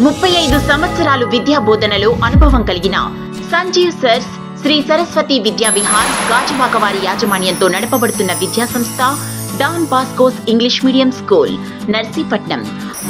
ముప్పై ఐదు సంవత్సరాలు విద్యా బోధనలో అనుభవం కలిగిన సంజీవ్ సర్స్ శ్రీ సరస్వతి విద్యా విహార్ గాజువాక వారి యాజమాన్యంతో నడపబడుతున్న విద్యా సంస్థ Don Bosco's English medium school Narsipatnam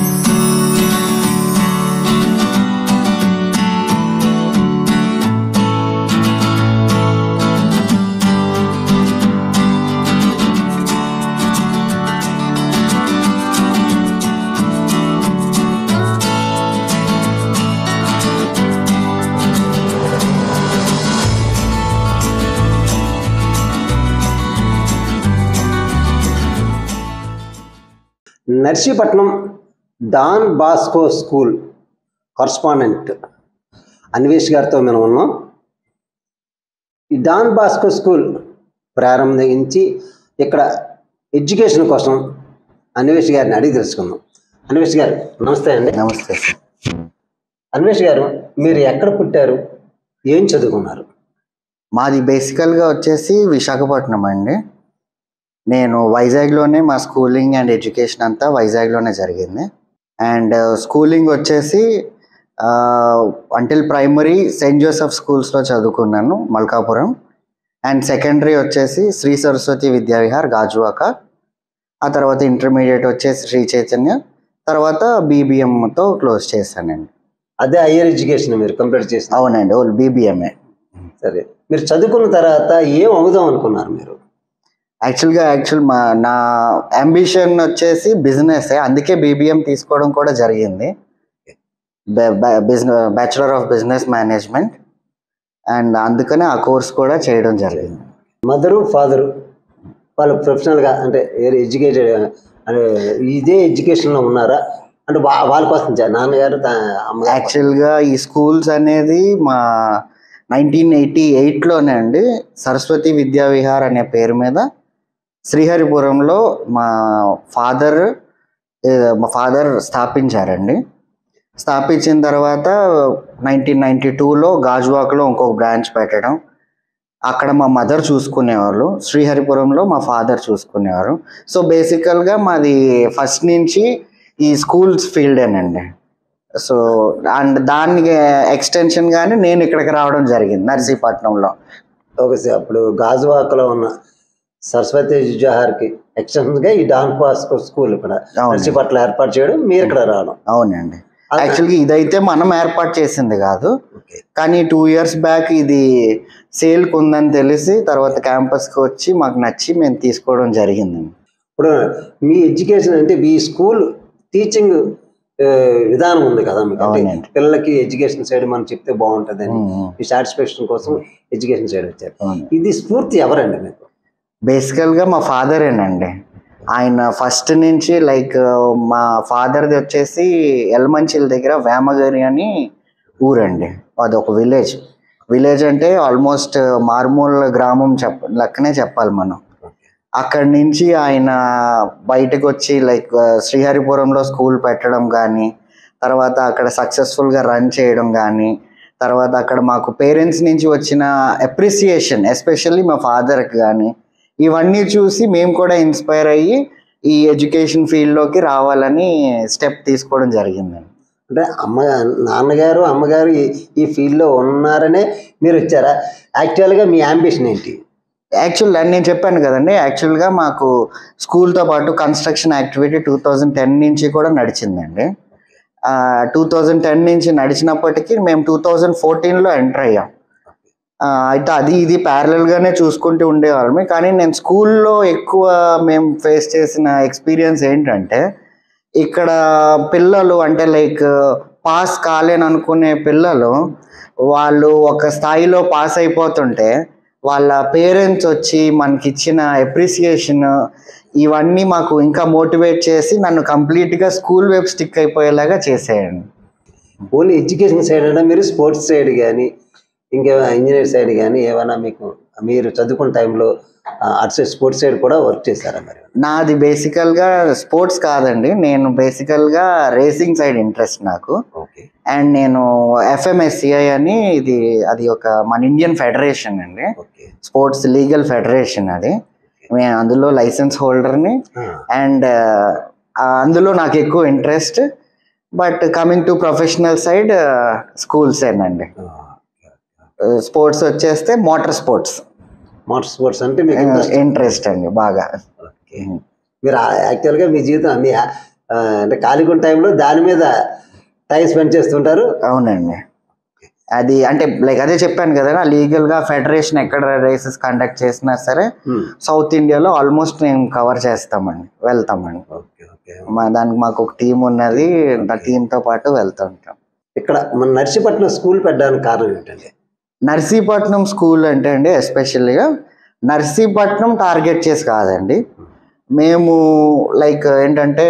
Narsipatnam Don Bosco school correspondent Anvesh గారితో మనం ఉన్నాం ఈ డాన్ బాస్కో స్కూల్ ప్రారంభించి ఇక్కడ ఎడ్యుకేషన్ కోసం అన్వేష్ గారిని అడిగి తెలుసుకుందాం అన్వేష్ గారు నమస్తే అండి నమస్తే సార్ అన్వేష్ గారు మీరు ఎక్కడ పుట్టారు ఏం చదువుకున్నారు మాది బేసికల్గా వచ్చేసి విశాఖపట్నం అండి నేను వైజాగ్లోనే మా స్కూలింగ్ అండ్ ఎడ్యుకేషన్ అంతా వైజాగ్లోనే జరిగింది అండ్ స్కూలింగ్ వచ్చేసి అంటిల్ ప్రైమరీ సెయింట్ జోసెఫ్ స్కూల్స్లో చదువుకున్నాను మల్కాపురం అండ్ సెకండరీ వచ్చేసి శ్రీ సరస్వతి విద్యావిహార్ గాజువాక ఆ తర్వాత ఇంటర్మీడియట్ వచ్చేసి శ్రీ చైతన్య తర్వాత బీబీఎంతో క్లోజ్ చేశానండి అదే హయ్యర్ ఎడ్యుకేషన్ మీరు కంప్లీట్ చేసిన అవునండి ఓల్ బీబీఎంఏ సరే మీరు చదువుకున్న తర్వాత ఏం అవుదాం అనుకున్నారు మీరు యాక్చువల్గా యాక్చువల్ మా నా అంబిషన్ వచ్చేసి బిజినెస్ అందుకే బీబీఎం తీసుకోవడం కూడా జరిగింది business bachelor of business management and అందుకనే ఆ కోర్స్ కూడా చేయడం జరిగింది మదరు ఫాదరు వాళ్ళు ప్రొఫెషనల్గా అంటే వేరే ఎడ్యుకేటెడ్ అంటే ఇదే ఎడ్యుకేషన్లో ఉన్నారా అంటే వా- వాళ్ళ కోసం చే- నాన్నగారు తా- అమ్మగారు యాక్చువల్గా ఈ స్కూల్స్ అనేది మా నైన్టీన్ ఎయిటీ ఎయిట్లోనే అండి సరస్వతి విద్యా విహార్ అనే పేరు మీద శ్రీహరిపురంలో మా ఫాదర్ మా ఫాదర్ స్థాపించారండి స్థాపించిన తర్వాత నైన్టీన్ నైన్టీ టూలో గాజువాక్లో ఇంకొక బ్రాంచ్ పెట్టడం అక్కడ మా మదర్ చూసుకునేవాళ్ళు శ్రీహరిపురంలో మా ఫాదర్ చూసుకునేవారు సో బేసికల్గా మాది ఫస్ట్ నుంచి ఈ స్కూల్స్ ఫీల్డేనండి సో అండ్ దానికి ఎక్స్టెన్షన్ గానీ నేను ఇక్కడికి రావడం జరిగింది నర్సీపట్నంలో ఒక సే- అప్పుడు గాజువాకలో ఉన్న సరస్వతి విద్యాహార్కి ఎక్స్టెన్షన్గా ఈ డాన్ పాస్కో స్కూల్ ఇక్కడ అవును. నర్సీపట్ల ఏర్పాటు చేయడం మీరు ఇక్కడ రావడం అవునండి యాక్చువల్గా ఇదైతే మనం ఏర్పాటు చేసింది కాదు ఓకే కానీ టూ ఇయర్స్ బ్యాక్ ఇది సేల్కి ఉందని తెలిసి తర్వాత క్యాంపస్కి వచ్చి మాకు నచ్చి మేము తీసుకోవడం జరిగిందండి ఇప్పుడు మీ ఎడ్యుకేషన్ అంటే మీ స్కూల్ టీచింగ్ విధానం ఉంది కదా మీకు అంటే అవునండి. పిల్లలకి ఎడ్యుకేషన్ సైడ్ మనం చెప్తే బాగుంటుందని ఉమ్, మీ సాటిస్ఫాక్షన్ కోసం ఎడ్యుకేషన్ సైడ్ వచ్చారు అవును ఇది స్ఫూర్తి ఎవరండి మీకు బేసికల్గా మా ఫాదరేనండి ఆయన ఫస్ట్ నుంచి లైక్ మా ఫాదర్ది వచ్చేసి ఎల్మంచిల్ దగ్గర వేమగిరి అని ఊరండి అది ఒక విలేజ్ విలేజ్ అంటే ఆల్మోస్ట్ మారుమూల గ్రామం చెప్ప లెక్కనే చెప్పాలి మనం అక్కడి నుంచి ఆయన బయటకు వచ్చి లైక్ శ్రీహరిపురంలో స్కూల్ పెట్టడం కానీ తర్వాత అక్కడ సక్సెస్ఫుల్గా రన్ చేయడం కానీ తర్వాత అక్కడ మాకు పేరెంట్స్ నుంచి వచ్చిన అప్రిసియేషన్ ఎస్పెషల్లీ మా ఫాదర్కి కానీ ఇవన్నీ చూసి మేము కూడా ఇన్స్పైర్ అయ్యి ఈ ఎడ్యుకేషన్ ఫీల్డ్లోకి రావాలని స్టెప్ తీసుకోవడం జరిగిందండి అంటే అమ్మ నాన్నగారు అమ్మగారు ఈ- ఈ ఫీల్డ్లో ఉన్నారనే మీరు వచ్చారా యాక్చువల్గా మీ అంబిషన్ ఏంటి యాక్చువల్ నేను చెప్పాను కదండి యాక్చువల్గా మాకు స్కూల్తో పాటు construction activity two thousand ten నుంచి కూడా నడిచిందండి టూ థౌజండ్ టెన్ నుంచి నడిచినప్పటికీ మేము టూ థౌజండ్ ఫోర్టీన్లో ఎంటర్ అయ్యాం ఆ, అయితే అది ఇది ప్యారలల్గానే చూసుకుంటూ ఉండేవాళ్ళమే కానీ నేను స్కూల్లో ఎక్కువ మేము ఫేస్ చేసిన ఎక్స్పీరియన్స్ ఏంటంటే ఇక్కడ పిల్లలు అంటే లైక్ పాస్ కాలేని అనుకునే పిల్లలు వాళ్ళు ఒక స్థాయిలో పాస్ అయిపోతుంటే వాళ్ళ పేరెంట్స్ వచ్చి మనకి ఇచ్చిన ఎప్రిసియేషన్ ఇవన్నీ మాకు ఇంకా మోటివేట్ చేసి నన్ను కంప్లీట్గా స్కూల్ వైపు స్టిక్ అయిపోయేలాగా చేసేయండి ఓన్లీ ఎడ్యుకేషన్ సైడ్ అయినా మీరు స్పోర్ట్స్ సైడ్ కానీ ఇంకా ఇంజనీర్ సైడ్ కానీ ఏమైనా మీకు మీరు చదువుకున్న టైంలో అటు సైడ్ స్పోర్ట్స్ సైడ్ కూడా వర్క్ చేశారా మరి నాది బేసికల్గా స్పోర్ట్స్ కాదండి నేను బేసికల్గా రేసింగ్ సైడ్ ఇంట్రెస్ట్ నాకు ఓకే అండ్ నేను ఎఫ్ఎంఎస్సిఐ అని ఇది అది ఒక మన ఇండియన్ ఫెడరేషన్ అండి ఓకే స్పోర్ట్స్ లీగల్ ఫెడరేషన్ అది నేను అందులో లైసెన్స్ హోల్డర్ని అండ్ అందులో నాకు ఎక్కువ interest but coming to professional side schools ఏనండి స్పోర్ట్స్ వచ్చేస్తే మోటార్ స్పోర్ట్స్ మోటార్ స్పోర్ట్స్ అంటే మీకు ఇంట్రెస్ట్ ఇంట్రెస్ట్ అండి బాగా ఓకే మీరు ఆ- యాక్చువల్గా మీ జీవితం మీ ఆ, అంటే ఖాళీగా టైంలో దాని మీద టైం స్పెండ్ చేస్తుంటారు అవునండి అది అంటే లైక్ అదే చెప్పాను కదా లీగల్ గా ఫెడరేషన్ ఎక్కడ రేసెస్ కండక్ట్ చేసినా సరే Hmm. సౌత్ ఇండియాలో ఆల్మోస్ట్ మేము కవర్ చేస్తామండి వెళ్తామండి ఓకే ఓకే మా దానికి మాకు ఒక టీం ఉన్నది ఆ team తో పాటు వెళ్తుంటాం ఇక్కడ మన నర్సీపట్నం స్కూల్ పెట్టడానికి కారణం ఏంటండి నర్సీపట్నం స్కూల్ అంటే అండి ఎస్పెషల్గా నర్సీపట్నం టార్గెట్ చేసి కాదండి మేము లైక్ ఏంటంటే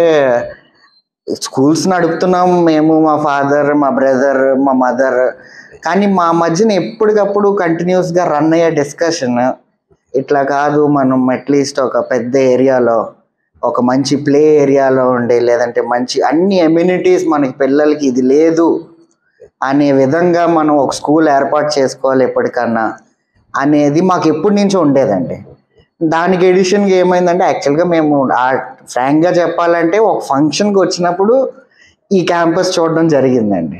స్కూల్స్ నడుపుతున్నాం మేము మా ఫాదర్ మా బ్రదర్ మా మదర్ కానీ మా మధ్యన ఎప్పటికప్పుడు కంటిన్యూస్గా రన్ అయ్యే డిస్కషన్ ఇట్లా కాదు మనం అట్లీస్ట్ ఒక పెద్ద ఏరియాలో ఒక మంచి ప్లే ఏరియాలో ఉండే లేదంటే మంచి అన్ని ఎమ్యూనిటీస్ మనకి పిల్లలకి ఇది లేదు అనే విధంగా మనం ఒక స్కూల్ ఏర్పాటు చేసుకోవాలి ఎప్పటికన్నా అనేది మాకు ఎప్పటి నుంచో ఉండేదండి దానికి ఎడిషన్గా ఏమైందంటే యాక్చువల్గా మేము ఫ్రాంక్గా చెప్పాలంటే ఒక ఫంక్షన్కి వచ్చినప్పుడు ఈ క్యాంపస్ చూడడం జరిగిందండి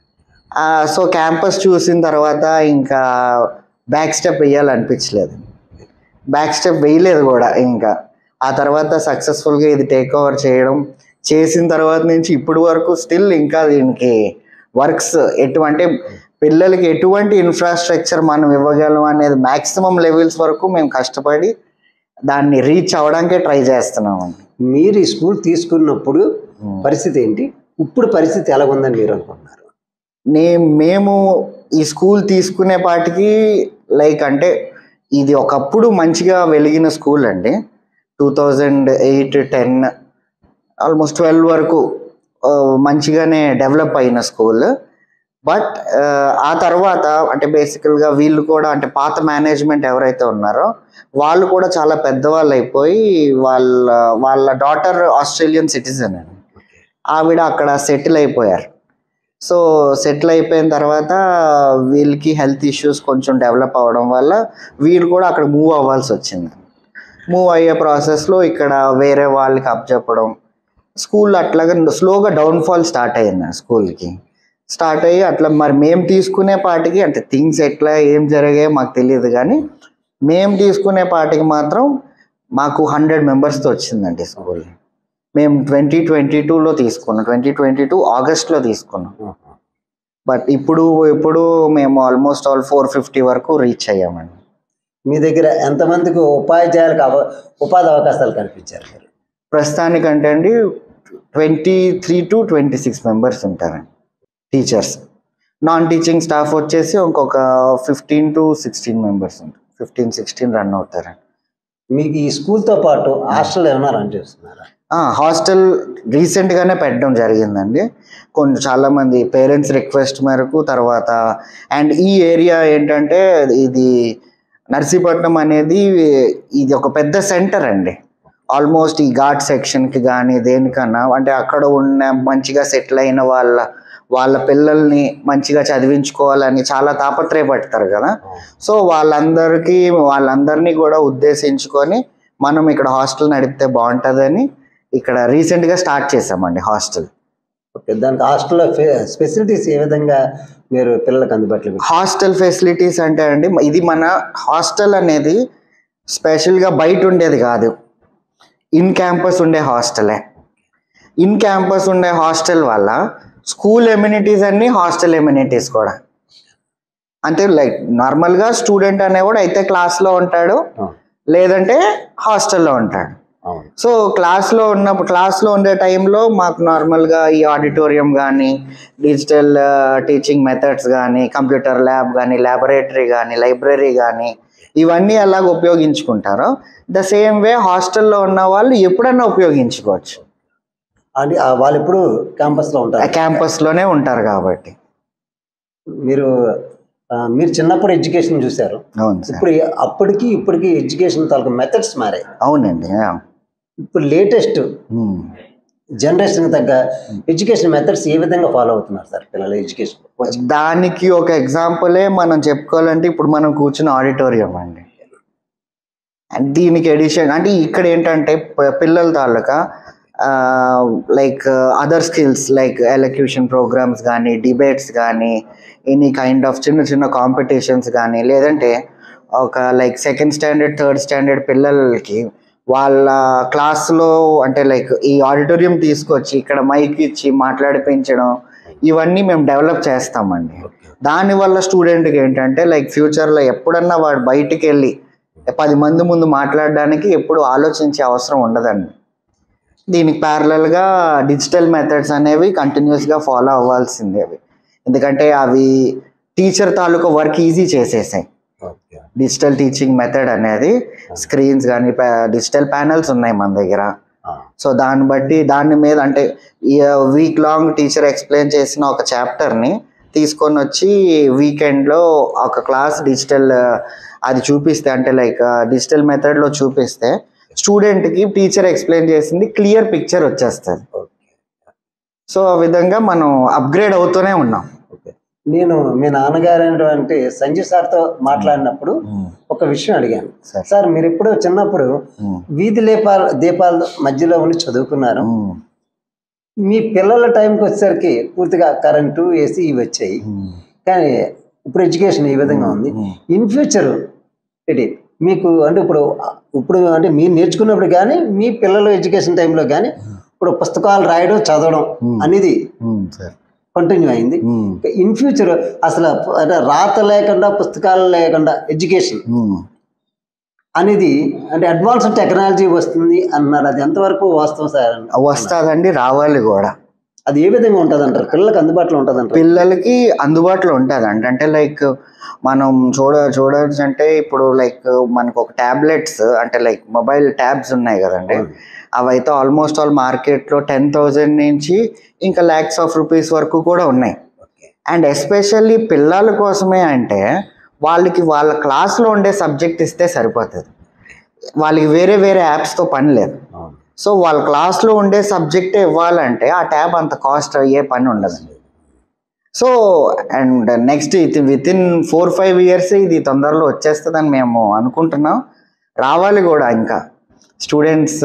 సో క్యాంపస్ చూసిన తర్వాత ఇంకా బ్యాక్ స్టెప్ వేయాలనిపించలేదు బ్యాక్ స్టెప్ వేయలేదు కూడా ఇంకా ఆ తర్వాత సక్సెస్ఫుల్గా ఇది టేక్ ఓవర్ చేయడం చేసిన తర్వాత నుంచి ఇప్పటి వరకు స్టిల్ ఇంకా దీనికి వర్క్స్ ఎటువంటి పిల్లలకి ఎటువంటి ఇన్ఫ్రాస్ట్రక్చర్ మనం ఇవ్వగలం అనేది మ్యాక్సిమం లెవెల్స్ వరకు మేము కష్టపడి దాన్ని రీచ్ అవ్వడానికే ట్రై చేస్తున్నామండి మీరు ఈ స్కూల్ తీసుకున్నప్పుడు పరిస్థితి ఏంటి ఇప్పుడు పరిస్థితి ఎలా ఉందని మీరు అనుకుంటున్నారు నే మేము ఈ స్కూల్ తీసుకునే పాటికి లైక్ అంటే ఇది ఒకప్పుడు మంచిగా వెలిగిన స్కూల్ అండి two thousand eight ten almost twelve వరకు ఆ, మంచిగానే డెవలప్ అయిన స్కూల్ బట్ ఆ తర్వాత అంటే బేసికల్గా వీళ్ళు కూడా అంటే పాత మేనేజ్మెంట్ ఎవరైతే ఉన్నారో వాళ్ళు కూడా చాలా పెద్దవాళ్ళు అయిపోయి వాళ్ళ వాళ్ళ డాటర్ ఆస్ట్రేలియన్ సిటిజన్ అండి ఆవిడ అక్కడ సెటిల్ అయిపోయారు సో సెటిల్ అయిపోయిన తర్వాత వీళ్ళకి హెల్త్ ఇష్యూస్ కొంచెం డెవలప్ అవ్వడం వల్ల వీళ్ళు కూడా అక్కడ మూవ్ అవ్వాల్సి వచ్చింది మూవ్ అయ్యే ప్రాసెస్లో ఇక్కడ వేరే వాళ్ళకి అప్పచెప్పడం స్కూల్ అట్లాగా స్లోగా డౌన్ఫాల్ స్టార్ట్ అయింది స్కూల్కి స్టార్ట్ అయ్యి అట్లా మరి మేము తీసుకునే పాటికి అంటే థింగ్స్ ఎట్లా ఏం జరిగాయో మాకు తెలియదు కానీ మేము తీసుకునే పాటికి మాత్రం మాకు హండ్రెడ్ మెంబర్స్తో వచ్చిందండి స్కూల్ మేము ట్వంటీ ట్వంటీ టూలో తీసుకున్నాం ట్వంటీ ట్వంటీ టూ ఆగస్ట్లో తీసుకున్నాం బట్ ఇప్పుడు ఇప్పుడు మేము ఆల్మోస్ట్ ఆల్ ఫోర్ ఫిఫ్టీ వరకు రీచ్ అయ్యామండి మీ దగ్గర ఎంతమందికి ఉపాధ్యాయులకు అవ ఉపాధి అవకాశాలు కల్పించారు మీరు ప్రస్తుతానికంటే అండి twenty three to twenty six members ఉంటారండి టీచర్స్ నాన్ టీచింగ్ స్టాఫ్ వచ్చేసి ఇంకొక ఫిఫ్టీన్ టు సిక్స్టీన్ మెంబర్స్ ఉంటారు ఫిఫ్టీన్ సిక్స్టీన్ రన్ అవుతారండి మీకు ఈ స్కూల్తో పాటు హాస్టల్ ఏమైనా రన్ చేస్తున్నారా హాస్టల్ రీసెంట్గానే పెట్టడం జరిగిందండి కొంచెం చాలామంది పేరెంట్స్ రిక్వెస్ట్ మేరకు తర్వాత అండ్ ఈ ఏరియా ఏంటంటే ఇది నర్సీపట్నం అనేది ఇది ఒక పెద్ద సెంటర్ అండి ఆల్మోస్ట్ ఈ ఘాట్ సెక్షన్కి కానీ దేనికన్నా అంటే అక్కడ ఉన్న మంచిగా సెటిల్ అయిన వాళ్ళ వాళ్ళ పిల్లల్ని మంచిగా చదివించుకోవాలని చాలా తాపత్రయపడతారు కదా సో వాళ్ళందరికీ వాళ్ళందరినీ కూడా ఉద్దేశించుకొని మనం ఇక్కడ హాస్టల్ నడిపితే బాగుంటుందని ఇక్కడ రీసెంట్గా స్టార్ట్ చేసామండి హాస్టల్ ఓకే దానికి హాస్టల్లో ఫెసిలిటీస్ ఏ విధంగా మీరు పిల్లలకు అందుబాటులో పెట్టారు? హాస్టల్ ఫెసిలిటీస్ అంటే అండి ఇది మన హాస్టల్ అనేది స్పెషల్గా బయట ఉండేది కాదు ఇన్ క్యాంపస్ ఉండే హాస్టలే ఇన్ క్యాంపస్ ఉండే హాస్టల్ వల్ల స్కూల్ ఎమ్యూనిటీస్ అన్ని హాస్టల్ ఎమ్యూనిటీస్ కూడా అంటే లైక్ నార్మల్గా స్టూడెంట్ అనేవాడు అయితే క్లాస్లో ఉంటాడు అవును లేదంటే హాస్టల్లో ఉంటాడు అవును సో క్లాస్లో ఉన్నప్పుడు క్లాస్లో ఉండే టైంలో మాకు నార్మల్గా ఈ ఆడిటోరియం కానీ డిజిటల్ టీచింగ్ మెథడ్స్ కానీ కంప్యూటర్ ల్యాబ్ కానీ ల్యాబొరేటరీ కానీ లైబ్రరీ కానీ ఇవన్నీ ఎలాగ ఉపయోగించుకుంటారో ద సేమ్ వే హాస్టల్లో ఉన్న వాళ్ళు ఎప్పుడన్నా ఉపయోగించుకోవచ్చు అది ఆ వాళ్ళు ఎప్పుడు క్యాంపస్లో ఉంటారు క్యాంపస్లోనే ఉంటారు కాబట్టి మీరు ఆ, మీరు చిన్నప్పుడు ఎడ్యుకేషన్ చూశారు అవును సార్ ఇప్పుడు అప్పటికి ఇప్పటికి ఎడ్యుకేషన్ తాలూకు మెథడ్స్ మారాయి అవునండి ఇప్పుడు లేటెస్ట్ ఉమ్. జనరేషన్ తగ్గ ఎడ్యుకేషన్ మెథడ్స్ ఏ విధంగా ఫాలో అవుతున్నారు సార్ పిల్లల ఎడ్యుకేషన్ దానికి ఒక ఎగ్జాంపులే మనం చెప్పుకోవాలంటే ఇప్పుడు మనం కూర్చున్న ఆడిటోరియం అండి అండ్ దీనికి ఎడిషన్ అంటే ఇక్కడ ఏంటంటే ప- పిల్లల తాలూకా like other skills like elocution programmes కానీ డిబేట్స్ కానీ ఎనీ కైండ్ ఆఫ్ చిన్న చిన్న కాంపిటీషన్స్ కానీ లేదంటే ఒక like second standard third standard పిల్లలకి వాళ్ళ క్లాస్లో అంటే లైక్ ఈ ఆడిటోరియం తీసుకొచ్చి ఇక్కడ మైక్ ఇచ్చి మాట్లాడిపించడం ఇవన్నీ మేము డెవలప్ చేస్తామండి దానివల్ల స్టూడెంట్కి ఏంటంటే లైక్ ఫ్యూచర్లో ఎప్పుడన్నా వాడు బయటికి వెళ్ళి పది మంది ముందు మాట్లాడడానికి ఎప్పుడు ఆలోచించే అవసరం ఉండదండి దీనికి ప్యారలల్గా డిజిటల్ మెథడ్స్ అనేవి కంటిన్యూస్గా ఫాలో అవ్వాల్సిందే అవి ఎందుకంటే అవి టీచర్ తాలూకా వర్క్ ఈజీ చేసేసాయి ఓకే డిజిటల్ టీచింగ్ మెథడ్ అనేది స్క్రీన్స్ కానీ డిజిటల్ ప్యానల్స్ ఉన్నాయి మన దగ్గర సో దాన్ని బట్టి దాని మీద అంటే వీక్ లాంగ్ టీచర్ ఎక్స్ప్లెయిన్ చేసిన ఒక చాప్టర్ని తీసుకొని వచ్చి వీకెండ్లో ఒక క్లాస్ డిజిటల్ అది చూపిస్తే అంటే లైక్ డిజిటల్ మెథడ్లో చూపిస్తే స్టూడెంట్కి టీచర్ ఎక్స్ప్లెయిన్ చేసింది క్లియర్ పిక్చర్ వచ్చేస్తుంది ఓకే సో ఆ విధంగా మనం అప్గ్రేడ్ అవుతూనే ఉన్నాం ఓకే నేను మీ నాన్నగారు అయినటువంటి సంజయ్ సార్తో మాట్లాడినప్పుడు ఒక విషయం అడిగాను సార్ సార్ మీరు ఎప్పుడో చిన్నప్పుడు వీధి దీపాల దీపాల మధ్యలో ఉండి చదువుకున్నారు మీ పిల్లల టైంకి వచ్చేసరికి పూర్తిగా కరెంటు ఏసీ ఇవి వచ్చాయి కానీ ఇప్పుడు ఎడ్యుకేషన్ ఈ విధంగా ఉంది ఇన్ ఫ్యూచర్ ఇది మీకు అంటే ఇప్పుడు ఇప్పుడు అంటే మీరు నేర్చుకున్నప్పుడు కానీ మీ పిల్లల ఎడ్యుకేషన్ టైంలో కానీ ఇప్పుడు పుస్తకాలు రాయడం చదవడం అనేది సార్ కంటిన్యూ అయింది ఇన్ ఫ్యూచర్ అసలు అంటే రాత లేకుండా పుస్తకాలు లేకుండా ఎడ్యుకేషన్ అనేది అంటే అడ్వాన్స్ టెక్నాలజీ వస్తుంది అన్నారు అది ఎంతవరకు వాస్తవం సార్ వస్తుందండి రావాలి కూడా అది ఏ విధంగా ఉంటుంది అంటారు పిల్లలకు అందుబాటులో ఉంటుంది అంటారు పిల్లలకి అందుబాటులో ఉంటుంది అండి అంటే లైక్ మనం చూడ చూడవచ్చు అంటే ఇప్పుడు లైక్ మనకు ఒక ట్యాబ్లెట్స్ అంటే లైక్ మొబైల్ ట్యాబ్స్ ఉన్నాయి కదండి అవైతే ఆల్మోస్ట్ ఆల్ మార్కెట్లో టెన్ థౌజండ్ నుంచి ఇంకా ల్యాక్స్ ఆఫ్ రూపీస్ వరకు కూడా ఉన్నాయి ఓకే అండ్ ఎస్పెషల్లీ పిల్లల కోసమే అంటే వాళ్ళకి వాళ్ళ క్లాస్లో ఉండే సబ్జెక్ట్ ఇస్తే సరిపోతుంది వాళ్ళకి వేరే వేరే యాప్స్తో పని లేదు అవును సో వాళ్ళ క్లాస్లో ఉండే సబ్జెక్టే ఇవ్వాలంటే ఆ ట్యాబ్ అంత కాస్ట్ అయ్యే పని ఉండదండి సో అండ్ నెక్స్ట్ ఇది with in four five years ఇది తొందరలో వచ్చేస్తుందని మేము అనుకుంటున్నాం రావాలి కూడా ఇంకా స్టూడెంట్స్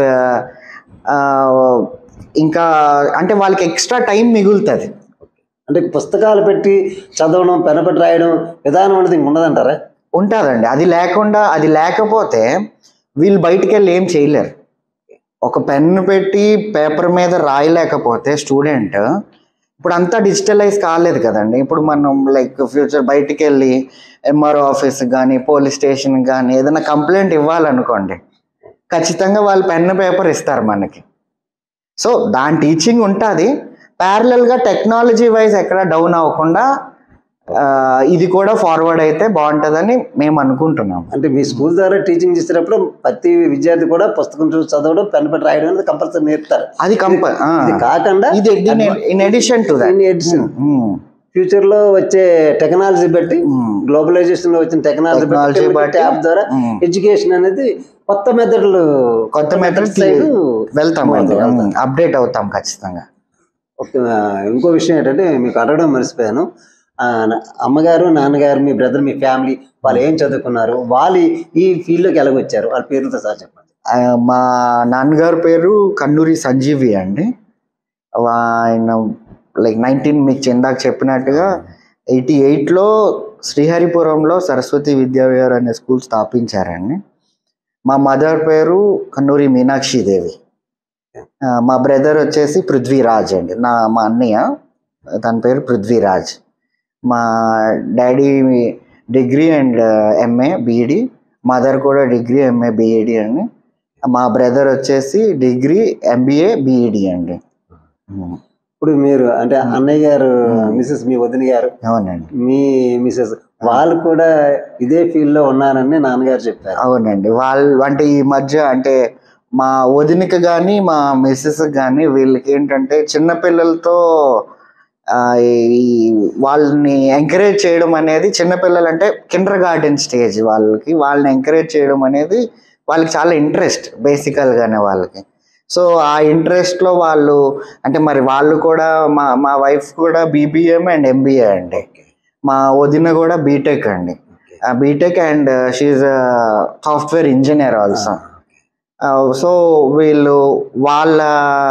ఇంకా అంటే వాళ్ళకి ఎక్స్ట్రా టైం మిగులుతుంది అంటే పుస్తకాలు పెట్టి చదవడం పెన పెట్టి రాయడం విధానం అనేది ఇంక ఉండదంటారా ఉంటుందండి అది లేకుండా అది లేకపోతే వీళ్ళు బయటికి వెళ్ళి ఏం చేయలేరు ఒక పెన్ను పెట్టి పేపర్ మీద రాయలేకపోతే స్టూడెంట్ ఇప్పుడు అంతా డిజిటలైజ్ కాలేదు కదండి ఇప్పుడు మనం లైక్ ఫ్యూచర్ బయటికి వెళ్ళి ఎంఆర్ఓ ఆఫీస్ కానీ పోలీస్ స్టేషన్ కానీ ఏదైనా కంప్లైంట్ ఇవ్వాలనుకోండి ఖచ్చితంగా వాళ్ళు పెన్ను పేపర్ ఇస్తారు మనకి సో దాని టీచింగ్ ఉంటుంది ప్యారలల్గా టెక్నాలజీ వైజ్ ఎక్కడ డౌన్ అవ్వకుండా ఆ, ఇది కూడా ఫార్వర్డ్ అయితే బాగుంటుందని మేము అనుకుంటున్నాం అంటే మీ స్కూల్ ద్వారా టీచింగ్ చేసేటప్పుడు ప్రతి విద్యార్థి కూడా పుస్తకం చూసి చదవడం పెన్ పెట్టి రాయడం అనేది కంపల్సరీ నేర్పుతారు అది కంప ఆ, ఇది కాకుండా ఇది in addition to that addition future లో వచ్చే టెక్నాలజీ బట్టి గ్లోబలైజేషన్ లో వచ్చిన టెక్నాలజీ Technology బట్టి, యాప్ ద్వారా mm. ఎడ్యుకేషన్ అనేది కొత్త మెథడ్లు కొత్త మెథడ్ సైడ్ వెళ్తామండి అప్డేట్ అవుతాం ఖచ్చితంగా ఒక ఇంకో విషయం ఏంటంటే మీకు అడగడం మర్చిపోయాను ఆ, నా- అమ్మగారు నాన్నగారు మీ బ్రదర్ మీ ఫ్యామిలీ వాళ్ళు ఏం చదువుకున్నారు వాళ్ళు ఈ ఫీల్డ్లోకి ఎలాగొచ్చారు వాళ్ళ పేరుతో సార్ చెప్పండి ఆ, మా నాన్నగారి పేరు కన్నూరి సంజీవి అండి వా- ఆయన లైక్ నైన్టీన్ మీకు ఇందాక చెప్పినట్టుగా ఎయిటీ ఎయిట్లో శ్రీహరిపురంలో సరస్వతి విద్యావిహార్ అనే స్కూల్ స్థాపించారండి మా మదర్ పేరు కన్నూరి మీనాక్షి దేవి ఆ, మా బ్రదర్ వచ్చేసి పృథ్వీరాజ్ అండి నా మా అన్నయ్య తన పేరు పృథ్వీరాజ్ మా daddy degree and MA BEd mother కూడా డిగ్రీ ఎంఏ బీఈడి అండి మా బ్రదర్ వచ్చేసి డిగ్రీ ఎంబీఏ బీఈడి అండి ఉమ్, ఇప్పుడు మీరు అంటే అన్నయ్య గారు మిసెస్ మీ వదిన గారు అవునండి మీ మిసెస్ వాళ్ళు కూడా ఇదే ఫీల్డ్ లో ఉన్నారని నాన్నగారు చెప్పారు అవునండి వాళ్ళు అంటే ఈ మధ్య అంటే మా వదినకి కానీ మా మిస్సెస్ కానీ వీళ్ళకి ఏంటంటే చిన్నపిల్లలతో ఆ, ఈ వాళ్ళని ఎంకరేజ్ చేయడం అనేది చిన్నపిల్లలు అంటే కిండర్ గార్డెన్ స్టేజ్ వాళ్ళకి వాళ్ళని ఎంకరేజ్ చేయడం అనేది వాళ్ళకి చాలా ఇంట్రెస్ట్ బేసికల్గానే వాళ్ళకి సో ఆ ఇంట్రెస్ట్లో వాళ్ళు అంటే మరి వాళ్ళు కూడా మా మా వైఫ్ కూడా బీబీఎం అండ్ ఎంబీఏ అండి మా వదిన కూడా బీటెక్ అండి BTech and she software engineer also so వీళ్ళు వాళ్ళ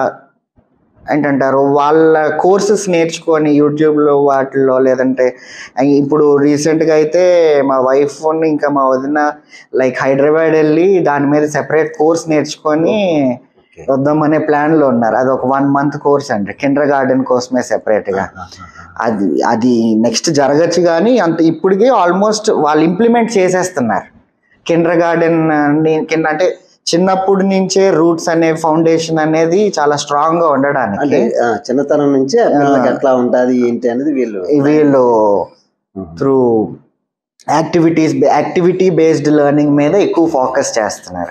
ఏంటంటారు వాళ్ళ కోర్సెస్ నేర్చుకొని యూట్యూబ్లో వాటిల్లో లేదంటే ఇప్పుడు రీసెంట్గా అయితే మా వైఫ్ ఇంకా మా వదిన లైక్ హైదరాబాద్ వెళ్ళి దాని మీద సెపరేట్ కోర్స్ నేర్చుకొని వద్దామనే ప్లాన్లో ఉన్నారు అది ఒక వన్ మంత్ కోర్స్ అండి కిండర్ గార్డెన్ కోసమే సెపరేట్గా అది అది నెక్స్ట్ జరగచ్చు కానీ అంత ఇప్పటికే ఆల్మోస్ట్ వాళ్ళు ఇంప్లిమెంట్ చేసేస్తున్నారు కిండర్ గార్డెన్ కింద అంటే చిన్నప్పటి నుంచే రూట్స్ అనే ఫౌండేషన్ అనేది చాలా స్ట్రాంగ్ గా అంటే ఉండడానికి ఆ, చిన్నతనం నుంచే ఆ పిల్లలకి ఎట్లా ఉంటది ఏంటి అనేది వీళ్ళు వీళ్ళు through activities activity based learning మీద ఎక్కువ ఫోకస్ చేస్తున్నారు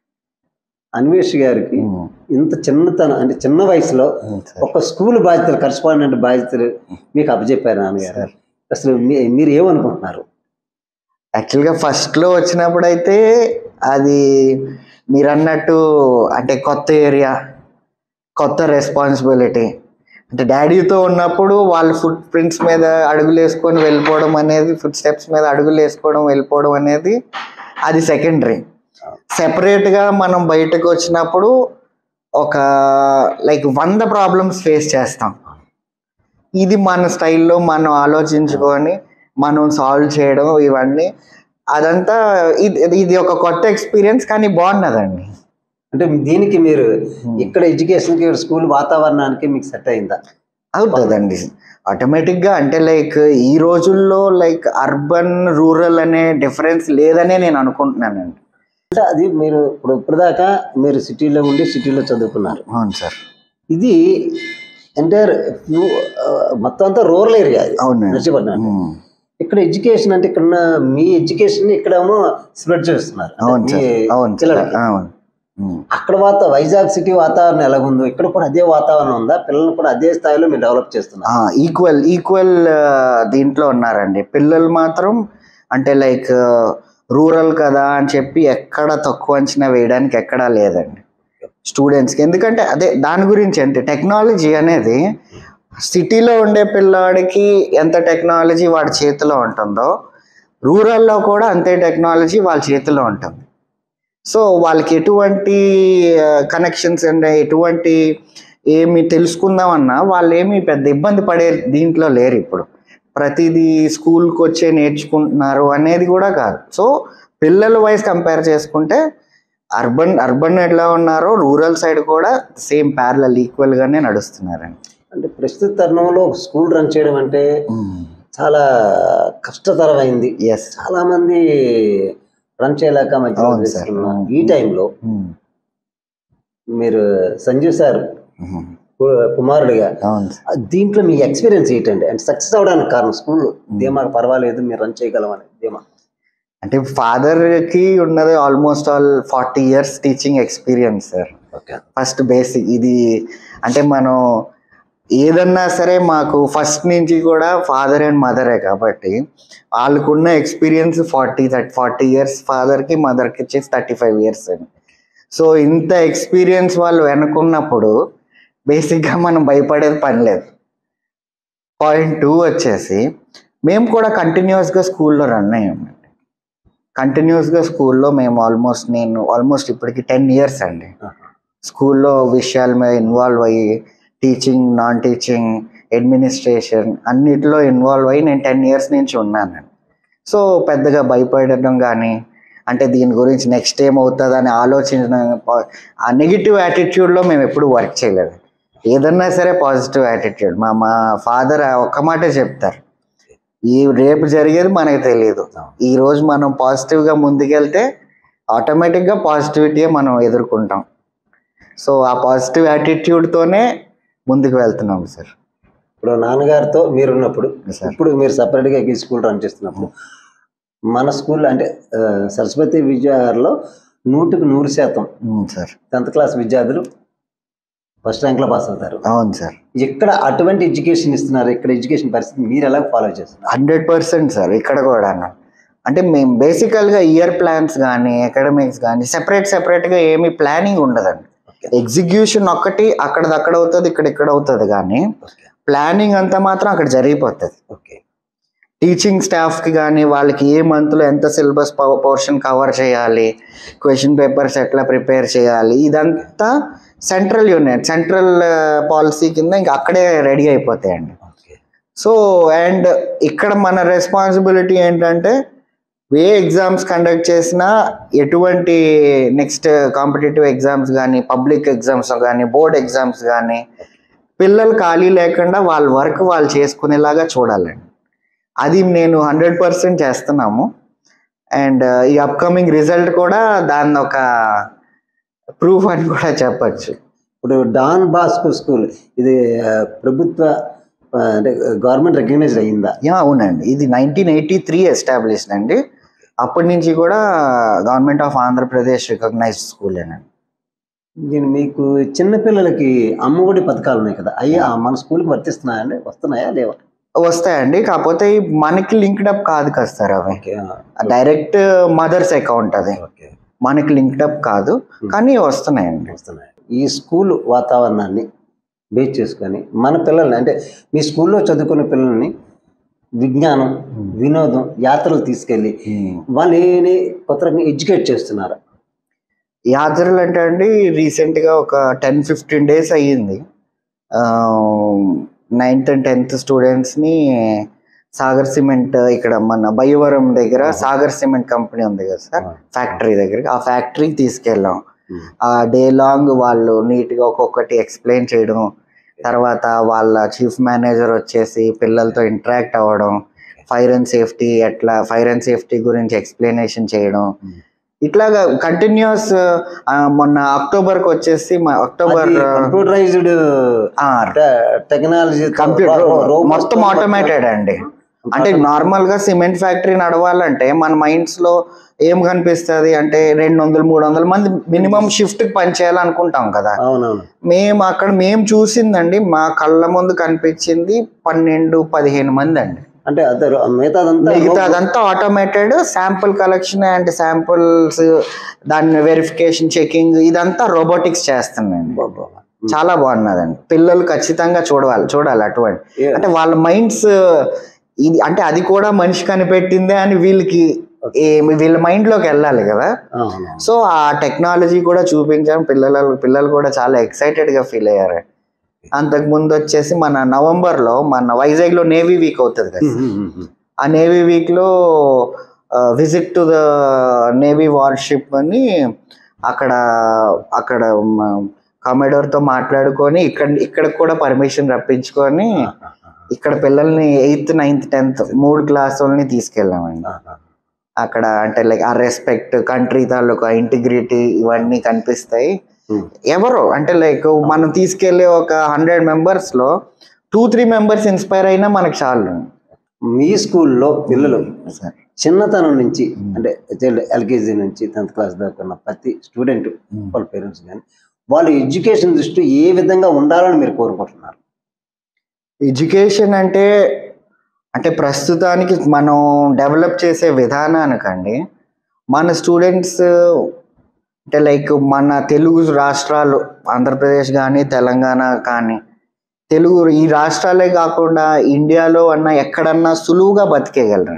అన్వేష్ గారికి ఇంత చిన్నతనం అంటే చిన్న వయసులో ఒక స్కూల్ బాధ్యతలు కరస్పాండెంట్ బాధ్యతలు మీకు అప్పచెప్పారు నాన్నగారు అసలు మీ- మీరు ఏమనుకుంటున్నారు యాక్చువల్గా ఫస్ట్లో వచ్చినప్పుడు అయితే అది మీరు అన్నట్టు అంటే కొత్త ఏరియా కొత్త రెస్పాన్సిబిలిటీ అంటే డాడీతో ఉన్నప్పుడు వాళ్ళ ఫుట్ ప్రింట్స్ మీద అడుగులు వేసుకొని వెళ్ళిపోవడం అనేది ఫుట్ స్టెప్స్ మీద అడుగులు వేసుకోవడం వెళ్ళిపోవడం అనేది అది సెకండరీ సెపరేట్గా మనం బయటకు వచ్చినప్పుడు ఒక లైక్ వంద ప్రాబ్లమ్స్ ఫేస్ చేస్తాం ఇది మన స్టైల్లో మనం ఆలోచించుకొని మనం సాల్వ్ చేయడం ఇవన్నీ అదంతా ఇది ఇది ఒక కొత్త ఎక్స్పీరియన్స్ కానీ బాగున్నదండి అంటే దీనికి మీరు ఇక్కడ ఎడ్యుకేషన్కి స్కూల్ వాతావరణానికి మీకు సెట్ అయిందా అవుతుందండి ఆటోమేటిక్గా అంటే లైక్ ఈ రోజుల్లో లైక్ అర్బన్ రూరల్ అనే డిఫరెన్స్ లేదనే నేను అనుకుంటున్నానండి అంటే అది మీరు ఇప్పుడు ఇప్పటిదాకా మీరు సిటీలో ఉండి సిటీలో చదువుకున్నారు అవును సార్ ఇది ఎంటైర్ మొత్తం అంతా రూరల్ ఏరియా అవునండి నర్సీపట్నం అంటే. ఉమ్. ఇక్కడ ఎడ్యుకేషన్ అంటే ఇక్కడ ఉన్న మీ ఎడ్యుకేషన్ ఇక్కడేమో స్ప్రెడ్ చేస్తున్నారు అంటే అవును మీ సార్ అవును సార్ పిల్లలకి. అవును ఉమ్. అక్కడ వాత వైజాగ్ సిటీ వాతావరణం ఎలాగుందో ఇక్కడ కూడా అదే వాతావరణం ఉందా పిల్లల్ని కూడా అదే స్థాయిలో మీరు డెవలప్ చేస్తున్నారు ఈక్వల్ ఈక్వల్ దీంట్లో ఉన్నారండి పిల్లలు మాత్రం అంటే లైక్ రూరల్ కదా అని చెప్పి ఎక్కడ తక్కువ అంచనా వేయడానికి ఎక్కడా లేదండి స్టూడెంట్స్కి ఎందుకంటే అదే దాని గురించి అంటే టెక్నాలజీ అనేది సిటీలో ఉండే పిల్లాడికి ఎంత టెక్నాలజీ వాడి చేతిలో ఉంటుందో రూరల్లో కూడా అంతే టెక్నాలజీ వాళ్ళ చేతిలో ఉంటుంది సో వాళ్ళకి ఎటువంటి కనెక్షన్స్ అంటే ఎటువంటి ఏమి తెలుసుకుందామన్నా వాళ్ళు ఏమి పెద్ద ఇబ్బంది పడే దీంట్లో లేరు ఇప్పుడు ప్రతిదీ స్కూల్కి వచ్చే నేర్చుకుంటున్నారు అనేది కూడా కాదు సో పిల్లల వైజ్ కంపేర్ చేసుకుంటే అర్బన్ అర్బన్ ఎలా ఉన్నారో రూరల్ సైడ్ కూడా సేమ్ ప్యారలల్ ఈక్వల్గానే నడుస్తున్నారండి అంటే ప్రస్తుత తరుణంలో స్కూల్ రన్ చేయడం అంటే చాలా కష్టతరమైంది ఎస్ చాలా మంది రన్ చేయలేక మధ్యలో అవును సార్. వదిలేస్తున్నారు. ఈ టైంలో మీరు సంజీవ్ సార్ కు- కుమారుడిగా అవును సార్ దీంట్లో మీ ఎక్స్పీరియన్స్ ఏంటండి అంటే సక్సెస్ అవడానికి కారణం స్కూల్ ధీమాకు పర్వాలేదు మీరు రన్ చేయగలమని ధీమా అంటే ఫాదర్కి ఉన్నది almost all forty years teaching experience sir okay first basic ఇది అంటే మనం ఏదన్నా సరే మాకు ఫస్ట్ నుంచి కూడా ఫాదర్ అండ్ మదరే కాబట్టి వాళ్ళకున్న experience forty thirty forty years ఫాదర్కి మదర్కి వచ్చేసి థర్టీ ఫైవ్ ఇయర్స్ అండి సో ఇంత ఎక్స్పీరియన్స్ వాళ్ళు వెనుకున్నప్పుడు బేసిక్గా మనం భయపడేది పని లేదు పాయింట్ టూ వచ్చేసి మేము కూడా కంటిన్యూస్గా స్కూల్లో రన్ అయ్యామండి కంటిన్యూస్గా స్కూల్లో మేము ఆల్మోస్ట్ నేను ఆల్మోస్ట్ ఇప్పటికి టెన్ ఇయర్స్ అండి స్కూల్లో విషయాల మీద ఇన్వాల్వ్ అయ్యి టీచింగ్ నాన్ టీచింగ్ అడ్మినిస్ట్రేషన్ అన్నిటిలో ఇన్వాల్వ్ అయ్యి నేను టెన్ ఇయర్స్ నుంచి ఉన్నాను సో పెద్దగా భయపడడం కానీ అంటే దీని గురించి నెక్స్ట్ ఏమవుతుంది అని ఆలోచించిన ఆ నెగిటివ్ యాటిట్యూడ్లో మేము ఎప్పుడు వర్క్ చేయలేదు ఏదన్నా సరే పాజిటివ్ యాటిట్యూడ్ మా మా ఫాదర్ ఒక్క మాటే చెప్తారు ఈ రేపు జరిగేది మనకు తెలియదు ఈ రోజు మనం పాజిటివ్గా ముందుకెళ్తే ఆటోమేటిక్గా పాజిటివిటీయే మనం ఎదుర్కొంటాం సో ఆ పాజిటివ్ యాటిట్యూడ్తోనే ముందుకు వెళ్తున్నాం సార్ ఇప్పుడు నాన్నగారితో మీరున్నప్పుడు సార్ ఇప్పుడు మీరు సపరేట్గా ఈ స్కూల్ రన్ చేస్తున్నప్పుడు మన స్కూల్ అంటే ఆ, సరస్వతి విద్యాలో నూటికి నూరు శాతం అవును సార్ టెన్త్ క్లాస్ విద్యార్థులు ఫస్ట్ ర్యాంక్లో పాస్ అవుతారు అవును సార్ ఇక్కడ అటువంటి ఎడ్యుకేషన్ ఇస్తున్నారు ఇక్కడ ఎడ్యుకేషన్ పరిస్థితి మీరు ఎలా ఫాలో చేస్తున్నారు హండ్రెడ్ పర్సెంట్ సార్ ఇక్కడ కూడా అంటే మేము బేసికల్గా ఇయర్ ప్లాన్స్ కానీ అకాడమిక్స్ కానీ సెపరేట్ సెపరేట్గా ఏమీ ప్లానింగ్ ఉండదండి ఎగ్జిక్యూషన్ ఒక్కటి అక్కడదక్కడ అవుతుంది ఇక్కడ ఇక్కడ అవుతుంది కానీ ఓకే ప్లానింగ్ అంతా మాత్రం అక్కడ జరిగిపోతుంది ఓకే టీచింగ్ స్టాఫ్కి కానీ వాళ్ళకి ఏ మంత్లో ఎంత సిలబస్ పోర్షన్ కవర్ చేయాలి క్వశ్చన్ పేపర్స్ ఎట్లా ప్రిపేర్ చేయాలి ఇదంతా సెంట్రల్ యూనిట్ సెంట్రల్ పాలసీ కింద ఇంకా అక్కడే రెడీ అయిపోతాయండి సో అండ్ ఇక్కడ మన రెస్పాన్సిబిలిటీ ఏంటంటే ఏ ఎగ్జామ్స్ కండక్ట్ చేసినా ఎటువంటి నెక్స్ట్ కాంపిటేటివ్ ఎగ్జామ్స్ కానీ పబ్లిక్ ఎగ్జామ్స్ కానీ బోర్డ్ ఎగ్జామ్స్ కానీ పిల్లలు ఖాళీ లేకుండా వాళ్ళ వర్క్ వాళ్ళు చేసుకునేలాగా చూడాలండి అది నేను హండ్రెడ్ పర్సెంట్ చేస్తున్నాము అండ్ ఈ అప్కమింగ్ రిజల్ట్ కూడా దాన్ని ఒక ప్రూఫ్ అని కూడా చెప్పచ్చు ఇప్పుడు డాన్ బాస్కో స్కూల్ ఇది ఆ, ప్రభుత్వ ఆ, అంటే గవర్నమెంట్ రికగ్నైజ్డ్ అయ్యిందా యా అవునండి ఇది నైన్టీన్ ఎయిటీ త్రీ ఎస్టాబ్లిష్డ్ అండి అప్పటి నుంచి కూడా government of Andhra Pradesh recognised school అండి నేను మీకు చిన్నపిల్లలకి అమ్మఒడి పథకాలు ఉన్నాయి కదా అయ్యా మన స్కూల్కి వర్తిస్తున్నాయండి వస్తున్నాయా లేవా వస్తాయండి కాకపోతే ఈ మనకి లింక్డ్ అప్ కాదు కదా సార్ అవి ఓకే డైరెక్ట్ మదర్స్ అకౌంట్ అది ఓకే మనకి లింక్డ్ అప్ కాదు కానీ వస్తున్నాయండి వస్తున్నాయి ఈ స్కూల్ వాతావరణాన్ని బేస్ చేసుకొని మన పిల్లల్ని అంటే మీ స్కూల్లో చదువుకునే పిల్లల్ని విజ్ఞానం వినోదం యాత్రలు తీసుకెళ్ళి వాళ్ళు ఏని కొత్త రకంగా ఎడ్యుకేట్ చేస్తున్నారు యాత్రలు అంటే అండి రీసెంట్గా ఒక టెన్ ఫిఫ్టీన్ డేస్ అయ్యింది నైన్త్ అండ్ టెన్త్ స్టూడెంట్స్ని సాగర్ సిమెంట్ ఇక్కడ మన బయ్యవరం దగ్గర సాగర్ సిమెంట్ కంపెనీ ఉంది కదా సార్ ఫ్యాక్టరీ దగ్గర ఆ ఫ్యాక్టరీకి తీసుకెళ్ళాం ఆ డే లాంగ్ వాళ్ళు నీట్గా ఒక్కొక్కటి ఎక్స్ప్లెయిన్ చేయడం తర్వాత వాళ్ళ చీఫ్ మేనేజర్ వచ్చేసి పిల్లలతో ఇంటరాక్ట్ అవ్వడం ఫైర్ అండ్ సేఫ్టీ ఎట్లా ఫైర్ అండ్ సేఫ్టీ గురించి ఎక్స్ప్లెనేషన్ చేయడం ఇట్లాగా కంటిన్యూస్ మొన్న అక్టోబర్కి వచ్చేసి మా అక్టోబర్ కంప్యూటరైజ్డ్ టెక్నాలజీ కంప్యూటర్ మొత్తం ఆటోమేటెడ్ అండి అంటే నార్మల్ గా సిమెంట్ ఫ్యాక్టరీ నడవాలంటే మన మైండ్స్ లో ఏం కనిపిస్తుంది అంటే రెండు వందలు మూడు వందల మంది మినిమం షిఫ్ట్ కి పనిచేయాలనుకుంటాం కదా అవునవును మేము అక్కడ మేము చూసిందండి మా కళ్ళ ముందు కనిపించింది పన్నెండు పదిహేను మంది అండి అంటే అదే మిగతాదంతా మిగతా అదంతా automated sample collection and samples దాన్ని వెరిఫికేషన్ చెకింగ్ ఇదంతా రోబోటిక్స్ చేస్తుందండి చాలా బాగున్నదండి పిల్లలు ఖచ్చితంగా చూడాలి చూడాలి అటువంటి Yeah. అంటే వాళ్ళ మైండ్స్ ఇది అంటే అది కూడా మనిషి కనిపెట్టిందే అని వీళ్ళకి ఏ- వీళ్ళ mind లోకి వెళ్ళాలి కదా అవును సో ఆ టెక్నాలజీ కూడా చూపించాం పిల్లల పిల్లలు కూడా చాలా excited గా ఫీల్ అయ్యారు అంతకు ముందు వచ్చేసి మన నవంబర్ లో మన వైజాగ్ లో నేవీ వీక్ అవుతుంది కదా ఆ నేవీ వీక్ లో visit to the navy warship అని అక్కడ అక్కడ కమెడోర్ తో మాట్లాడుకొని ఇక్కడ ఇక్కడ కూడా పర్మిషన్ రప్పించుకొని ఇక్కడ పిల్లల్ని ఎయిత్ నైన్త్ టెన్త్ మూడు క్లాస్ వాళ్ళని తీసుకెళ్ళామండి అక్కడ అంటే లైక్ ఆ రెస్పెక్ట్ కంట్రీ తాలూకా ఇంటిగ్రిటీ ఇవన్నీ కనిపిస్తాయి ఎవరో అంటే లైక్ మనం తీసుకెళ్లే ఒక హండ్రెడ్ మెంబర్స్ లో టూ త్రీ మెంబర్స్ ఇన్స్పైర్ అయినా మనకు చాలు మీ స్కూల్లో పిల్లలు సార్ చిన్నతనం నుంచి అంటే ఎల్కేజీ నుంచి టెన్త్ క్లాస్ దాకా ఉన్న ప్రతి స్టూడెంట్ వాళ్ళ పేరెంట్స్ కానీ వాళ్ళ ఎడ్యుకేషన్ దృష్టి ఏ విధంగా ఉండాలని మీరు కోరుకుంటున్నారు ఎడ్యుకేషన్ అంటే అంటే ప్రస్తుతానికి మనం డెవలప్ చేసే విధానానికండి మన స్టూడెంట్స్ అంటే లైక్ మన తెలుగు రాష్ట్రాలు ఆంధ్రప్రదేశ్ కానీ తెలంగాణ కానీ తెలుగు ఈ రాష్ట్రాలే కాకుండా ఇండియాలో అన్న ఎక్కడన్నా సులువుగా బతికేయగలరు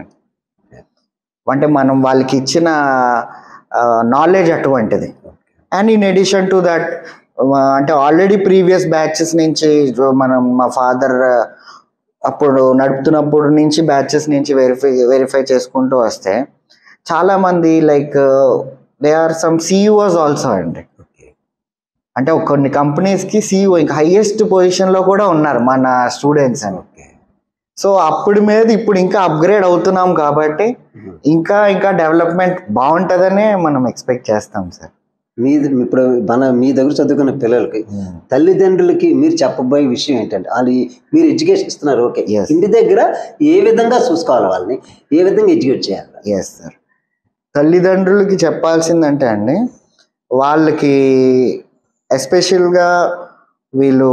అంటే మనం వాళ్ళకి ఇచ్చిన నాలెడ్జ్ అటువంటిది and in addition to that అంటే ఆల్రెడీ ప్రీవియస్ బ్యాచెస్ నుంచి మనం మా ఫాదర్ అప్పుడు నడుపుతున్నప్పుడు నుంచి బ్యాచెస్ నుంచి వెరిఫై వెరిఫై చేసుకుంటూ వస్తే చాలా మంది like they are some CEOs also అండి అంటే ఒక కొన్ని కంపెనీస్కి సిఇఓ ఇంకా హైయెస్ట్ పొజిషన్లో కూడా ఉన్నారు మన స్టూడెంట్స్ అని సో అప్పుడు మీద ఇప్పుడు ఇంకా అప్గ్రేడ్ అవుతున్నాం కాబట్టి ఇంకా ఇంకా డెవలప్మెంట్ బాగుంటుందనే మనం ఎక్స్పెక్ట్ చేస్తాం సార్ మీ ఇప్పుడు మన మీ దగ్గర చదువుకున్న పిల్లలకి తల్లిదండ్రులకి మీరు చెప్పబోయే విషయం ఏంటంటే వాళ్ళు ఈ- మీరు ఎడ్యుకేషన్ ఇస్తున్నారు ఓకే Yes. ఇంటి దగ్గర ఏ విధంగా చూసుకోవాలి వాళ్ళని ఏ విధంగా ఎడ్యుకేట్ చేయాలి ఎస్ సార్ తల్లిదండ్రులకి చెప్పాల్సిందంటే అండి వాళ్ళకి ఎస్పెషల్గా వీళ్ళు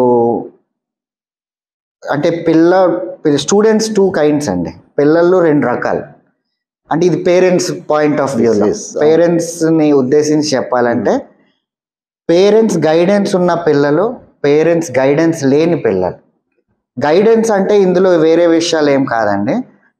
అంటే పిల్ల స్టూడెంట్స్ టూ కైండ్స్ అండి పిల్లలు రెండు రకాలు అంటే ఇది పేరెంట్స్ పాయింట్ ఆఫ్ వ్యూలో Yes, yes. పేరెంట్స్ని ఉద్దేశించి చెప్పాలంటే పేరెంట్స్ గైడెన్స్ ఉన్న పిల్లలు పేరెంట్స్ గైడెన్స్ లేని పిల్లలు గైడెన్స్ అంటే ఇందులో వేరే విషయాలు ఏం కాదండి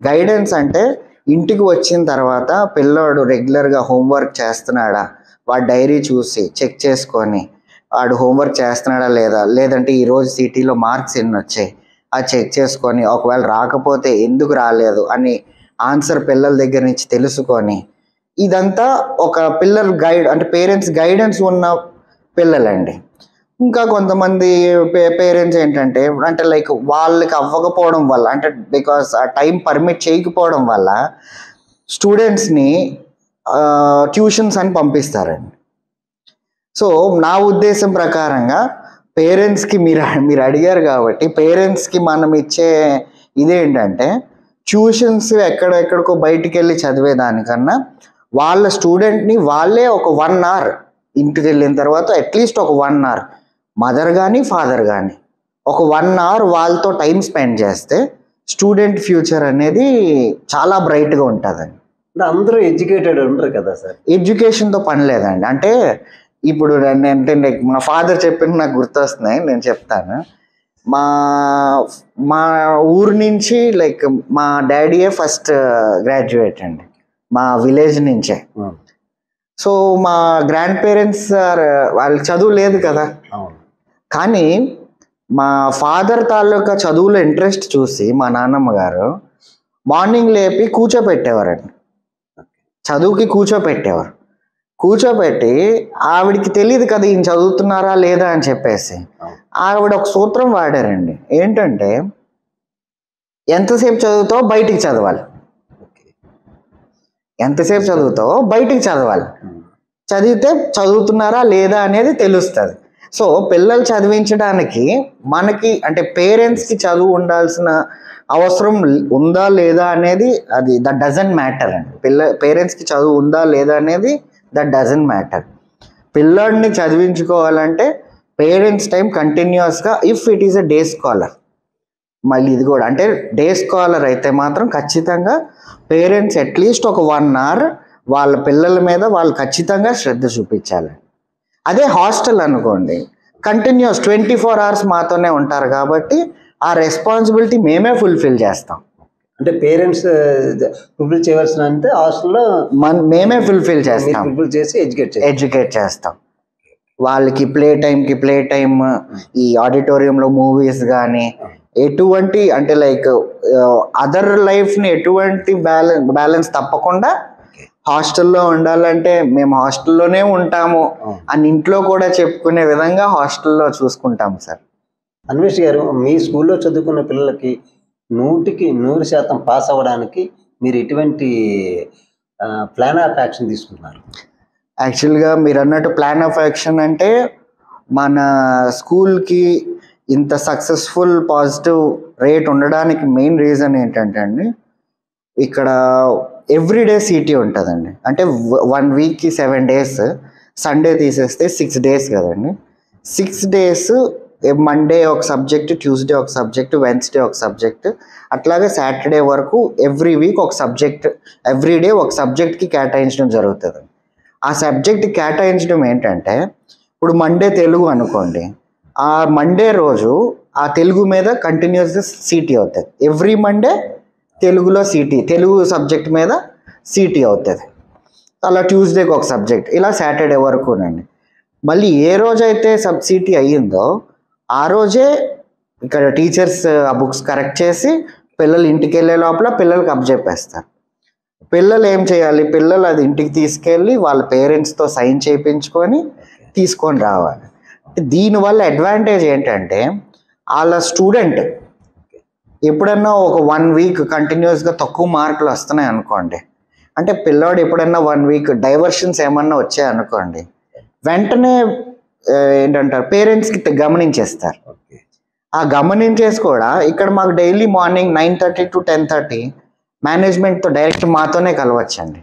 గైడెన్స్ అంటే ఇంటికి వచ్చిన తర్వాత పిల్లోడు రెగ్యులర్గా హోంవర్క్ చేస్తున్నాడా వాడు డైరీ చూసి చెక్ చేసుకొని వాడు హోంవర్క్ చేస్తున్నాడా లేదా లేదంటే ఈరోజు సిటీలో మార్క్స్ ఎన్ని వచ్చాయి అది చెక్ చేసుకొని ఒకవేళ రాకపోతే ఎందుకు రాలేదు అని ఆన్సర్ పిల్లల దగ్గర నుంచి తెలుసుకొని ఇదంతా ఒక పిల్లల గైడ్ అంటే పేరెంట్స్ గైడెన్స్ ఉన్న పిల్లలండి ఇంకా కొంతమంది పేరెంట్స్ ఏంటంటే అంటే లైక్ వాళ్ళకి అవ్వకపోవడం వల్ల అంటే బికాస్ ఆ టైం పర్మిట్ చేయకపోవడం వల్ల స్టూడెంట్స్ని ట్యూషన్స్ అని పంపిస్తారండి సో నా ఉద్దేశం ప్రకారంగా పేరెంట్స్కి మీరు మీరు అడిగారు కాబట్టి పేరెంట్స్కి మనం ఇచ్చే ఇదేంటంటే ట్యూషన్స్ ఎక్కడెక్కడికో బయటికి వెళ్ళి చదివేదానికన్నా వాళ్ళ స్టూడెంట్ని వాళ్ళే ఒక వన్ అవర్ ఇంటికి వెళ్ళిన తర్వాత అట్లీస్ట్ ఒక వన్ అవర్ మదర్ కానీ ఫాదర్ కానీ ఒక వన్ అవర్ వాళ్ళతో టైం స్పెండ్ చేస్తే స్టూడెంట్ ఫ్యూచర్ అనేది చాలా బ్రైట్గా ఉంటుందండి అంటే అందరూ ఎడ్యుకేటెడ్ ఉండరు కదా సార్ ఎడ్యుకేషన్తో పని లేదండి అంటే ఇప్పుడు నేను అంటే like మా ఫాదర్ చెప్పిన నాకు గుర్తొస్తున్నాయి నేను చెప్తాను మా మా ఊరు నుంచి లైక్ మా డాడీయే ఫస్ట్ గ్రాడ్యుయేట్ అండి మా విలేజ్ నుంచే సో మా గ్రాండ్ పేరెంట్స్ వాళ్ళకి చదువు లేదు కదా అవును కానీ మా ఫాదర్ తాలూకా చదువులో ఇంట్రెస్ట్ చూసి మా నాన్నమ్మ గారు మార్నింగ్ లేపి కూర్చోపెట్టేవారండి చదువుకి కూర్చోపెట్టేవారు కూర్చోబెట్టి ఆవిడికి తెలియదు కదా ఈయన చదువుతున్నారా లేదా అని చెప్పేసి ఆవిడ ఒక సూత్రం వాడారండి ఏంటంటే ఎంతసేపు చదువుతావో బయటికి చదవాలి ఎంతసేపు చదువుతావో బయటికి చదవాలి చదివితే చదువుతున్నారా లేదా అనేది తెలుస్తుంది సో పిల్లలు చదివించడానికి మనకి అంటే పేరెంట్స్కి చదువు ఉండాల్సిన అవసరం ఉందా లేదా అనేది అది దట్ డజంట్ మ్యాటర్ అండి పిల్ల పేరెంట్స్కి చదువు ఉందా లేదా అనేది దట్ డజంట్ మ్యాటర్ పిల్లాడిని చదివించుకోవాలంటే పేరెంట్స్ టైం కంటిన్యూస్గా if it is a day scholar మళ్ళీ ఇది కూడా అంటే డే స్కాలర్ అయితే మాత్రం ఖచ్చితంగా పేరెంట్స్ అట్లీస్ట్ ఒక వన్ అవర్ వాళ్ళ పిల్లల మీద వాళ్ళు ఖచ్చితంగా శ్రద్ధ చూపించాలి అదే హాస్టల్ అనుకోండి కంటిన్యూస్ ట్వంటీ ఫోర్ అవర్స్ మాతోనే ఉంటారు కాబట్టి ఆ రెస్పాన్సిబిలిటీ మేమే ఫుల్ఫిల్ చేస్తాం అంటే పేరెంట్స్ ఫుల్ఫిల్ చేయవలసిన అంటే హాస్టల్లో మన మేమే ఫుల్ఫిల్ మీరు చేస్తాం ఫుల్ఫిల్ చేసి ఎడ్యుకేట్ చేస్తారు ఎడ్యుకేట్ చేస్తాం వాళ్ళకి ప్లే టైంకి ప్లే టైమ్ ఈ ఆడిటోరియంలో మూవీస్ కానీ ఎటువంటి అంటే లైక్ అదర్ లైఫ్ని ఎటువంటి బ్యాలెన్స్ బ్యాలెన్స్ తప్పకుండా హాస్టల్లో ఉండాలంటే మేము హాస్టల్లోనే ఉంటాము అని ఇంట్లో కూడా చెప్పుకునే విధంగా హాస్టల్లో చూసుకుంటాం సార్ అన్వేష్ గారు మీ స్కూల్లో చదువుకున్న పిల్లలకి నూటికి నూరు శాతం పాస్ అవ్వడానికి మీరు ఎటువంటి ప్లాన్ ఆఫ్ యాక్షన్ తీసుకున్నారు యాక్చువల్గా మీరు అన్నట్టు ప్లాన్ ఆఫ్ యాక్షన్ అంటే మన స్కూల్కి ఇంత సక్సెస్ఫుల్ పాజిటివ్ రేట్ ఉండడానికి మెయిన్ రీజన్ ఏంటంటే అండి ఇక్కడ ఎవ్రీడే సిటీ ఉంటుందండి అంటే వన్ వీక్కి సెవెన్ డేస్ సండే తీసేస్తే సిక్స్ డేస్ కదండి సిక్స్ డేస్ మండే ఒక సబ్జెక్ట్ ట్యూస్డే ఒక సబ్జెక్ట్ వెన్స్డే ఒక సబ్జెక్ట్ అట్లాగే సాటర్డే వరకు ఎవ్రీ వీక్ ఒక సబ్జెక్ట్ ఎవ్రీ డే ఒక సబ్జెక్ట్కి కేటాయించడం జరుగుతుంది ఆ సబ్జెక్ట్ కేటాయించడం ఏంటంటే ఇప్పుడు మండే తెలుగు అనుకోండి ఆ మండే రోజు ఆ తెలుగు మీద కంటిన్యూస్గా సీటీ అవుతుంది ఎవ్రీ మండే తెలుగులో సీటీ తెలుగు సబ్జెక్ట్ మీద సీటీ అవుతుంది అలా ట్యూస్డేకి ఒక సబ్జెక్ట్ ఇలా సాటర్డే వరకునండి మళ్ళీ ఏ రోజైతే సబ్ సీటీ అయ్యిందో ఆ రోజే ఇక్కడ టీచర్స్ ఆ బుక్స్ కరెక్ట్ చేసి పిల్లలు ఇంటికి వెళ్ళే లోపల పిల్లలకి అప్పచెప్పేస్తారు పిల్లలు ఏం చేయాలి పిల్లలు అది ఇంటికి తీసుకెళ్ళి వాళ్ళ పేరెంట్స్తో సైన్ చేయించుకొని తీసుకొని రావాలి అంటే దీనివల్ల అడ్వాంటేజ్ ఏంటంటే వాళ్ళ స్టూడెంట్ ఎప్పుడన్నా ఒక వన్ వీక్ కంటిన్యూస్గా తక్కువ మార్కులు వస్తున్నాయి అనుకోండి అంటే పిల్లోడు ఎప్పుడన్నా వన్ వీక్ డైవర్షన్స్ ఏమన్నా వచ్చాయి అనుకోండి వెంటనే ఆ, ఏంటంటారు పేరెంట్స్కి గమనించేస్తారు ఓకే ఆ గమనించేసి కూడా ఇక్కడ మాకు daily morning nine thirty to ten thirty మేనేజ్మెంట్తో డైరెక్ట్ మాతోనే కలవచ్చండి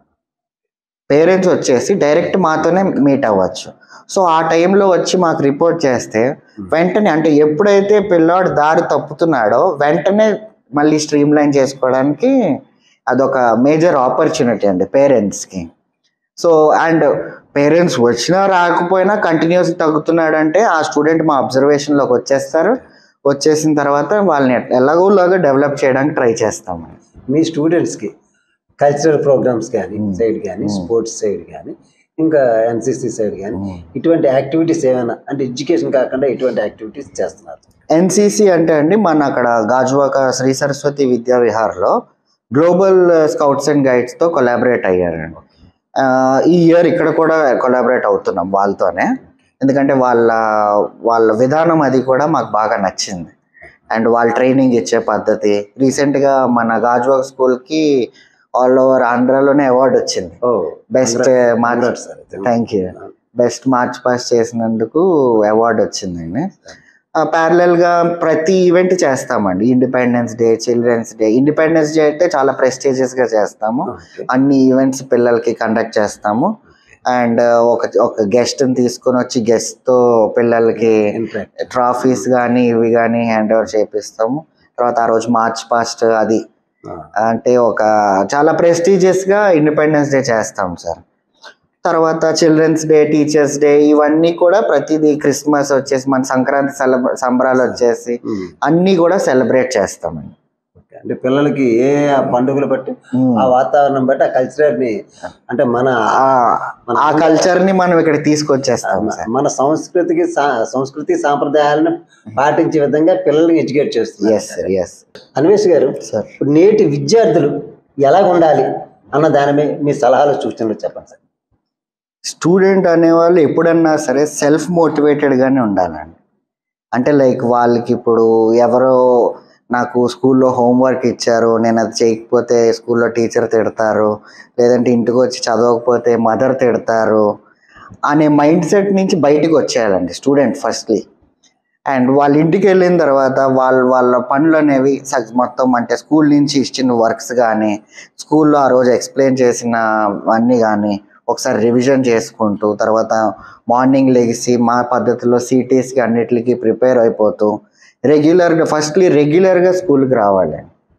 పేరెంట్స్ వచ్చేసి డైరెక్ట్ మాతోనే మీట్ అవ్వచ్చు సో ఆ టైంలో వచ్చి మాకు రిపోర్ట్ చేస్తే వెంటనే అంటే ఎప్పుడైతే పిల్లాడు దారి తప్పుతున్నాడో వెంటనే మళ్ళీ స్ట్రీమ్ లైన్ చేసుకోవడానికి అదొక మేజర్ ఆపర్చునిటీ అండి పేరెంట్స్కి సో అండ్ పేరెంట్స్ వచ్చినా రాకపోయినా కంటిన్యూస్ తగ్గుతున్నాడంటే ఆ స్టూడెంట్ మా అబ్జర్వేషన్లోకి వచ్చేస్తారు వచ్చేసిన తర్వాత వాళ్ళని ఎలాగోలాగా డెవలప్ చేయడానికి ట్రై చేస్తాం మీ స్టూడెంట్స్కి కల్చరల్ ప్రోగ్రామ్స్ కానీ Hmm. సైడ్ కానీ Hmm. స్పోర్ట్స్ సైడ్ కానీ ఇంకా ఎన్సిసి సైడ్ కానీ ఉమ్. ఇటువంటి యాక్టివిటీస్ ఏమైనా అంటే ఎడ్యుకేషన్ కాకుండా ఇటువంటి యాక్టివిటీస్ చేస్తున్నారు ఎన్సిసి అంటే అండి మన అక్కడ గాజువాక శ్రీ సరస్వతి విద్యా విహార్లో గ్లోబల్ స్కౌట్స్ అండ్ గైడ్స్తో కొలాబరేట్ అయ్యారండి ఆ, ఈ ఇయర్ ఇక్కడ కూడా కొలాబరేట్ అవుతున్నాం వాళ్ళతోనే ఎందుకంటే వాళ్ళ వాళ్ళ విధానం అది కూడా మాకు బాగా నచ్చింది అండ్ వాళ్ళు ట్రైనింగ్ ఇచ్చే పద్ధతి రీసెంట్గా మన గాజువాక స్కూల్కి ఆల్ ఓవర్ ఆంధ్రాలోనే అవార్డు వచ్చింది ఓ best march Congrats, sir. Thank you best march pass చేసినందుకు అవార్డు వచ్చిందండి ప్యారలల్ గా ప్రతి ఈవెంట్ చేస్తామండి independence day children's day independence day అయితే చాలా ప్రెస్టీజియస్ గా చేస్తాము Okay. అన్ని ఈవెంట్స్ పిల్లలకి కండక్ట్ చేస్తాము అండ్ ఒక ఒక గెస్ట్ తీసుకొని వచ్చి గెస్ట్ తో పిల్లలకి Interact. ట్రాఫీస్ కానీ ఇవి కానీ హ్యాండ్ ఓవర్ చేపిస్తాము తర్వాత ఆ రోజు మార్చ్ పాస్ట్ అది ఆ. అంటే ఒక చాలా ప్రెస్టీజియస్ గా ఇండిపెండెన్స్ డే చేస్తాం సార్ తర్వాత చిల్డ్రన్స్ డే టీచర్స్ డే ఇవన్నీ కూడా ప్రతిదీ క్రిస్మస్ వచ్చేసి మన సంక్రాంతి సెలబ్ర సంబరాలు వచ్చేసి ఉమ్. అన్నీ కూడా సెలబ్రేట్ చేస్తామండి Okay. అంటే పిల్లలకి ఏ ఆ పండుగలు బట్టి ఉమ్. ఆ వాతావరణం బట్టి ఆ కల్చర్ ని అంటే మన ఆ- ఆ కల్చర్ ని మనం ఇక్కడ తీసుకొచ్చేస్తాం సార్ మన సంస్కృతికి సా- సంస్కృతి సాంప్రదాయాలను పాటించే విధంగా పిల్లల్ని ఎడ్యుకేట్ చేస్తున్నారు ఎస్ సార్ ఎస్ అన్వేష్ గారు సార్ ఇప్పుడు నేటి విద్యార్థులు ఎలా ఉండాలి అన్న దానిపై మీ సలహాలు సూచనలు చెప్పండి సార్ స్టూడెంట్ అనేవాళ్ళు ఎప్పుడన్నా సరే సెల్ఫ్ మోటివేటెడ్గానే ఉండాలండి అంటే లైక్ వాళ్ళకి ఇప్పుడు ఎవరో నాకు స్కూల్లో హోంవర్క్ ఇచ్చారు నేను అది చేయకపోతే స్కూల్లో టీచర్ తిడతారు లేదంటే ఇంటికి వచ్చి చదవకపోతే మదర్ తిడతారు అనే మైండ్ సెట్ నుంచి బయటికి వచ్చేయాలండి స్టూడెంట్ ఫస్ట్లీ అండ్ వాళ్ళ ఇంటికి వెళ్ళిన తర్వాత వాళ్ళ వాళ్ళ పనులు అనేవి సగ్- మొత్తం అంటే స్కూల్ నుంచి ఇచ్చిన వర్క్స్ కానీ స్కూల్లో ఆ రోజు ఎక్స్ప్లెయిన్ చేసిన అన్నీ కానీ ఒకసారి రివిజన్ చేసుకుంటూ తర్వాత మార్నింగ్ లెగిసి మా పద్ధతిలో సిటీస్కి అన్నిటికీ ప్రిపేర్ అయిపోతూ రెగ్యులర్గా ఫస్ట్లీ రెగ్యులర్గా స్కూల్కి రావాలి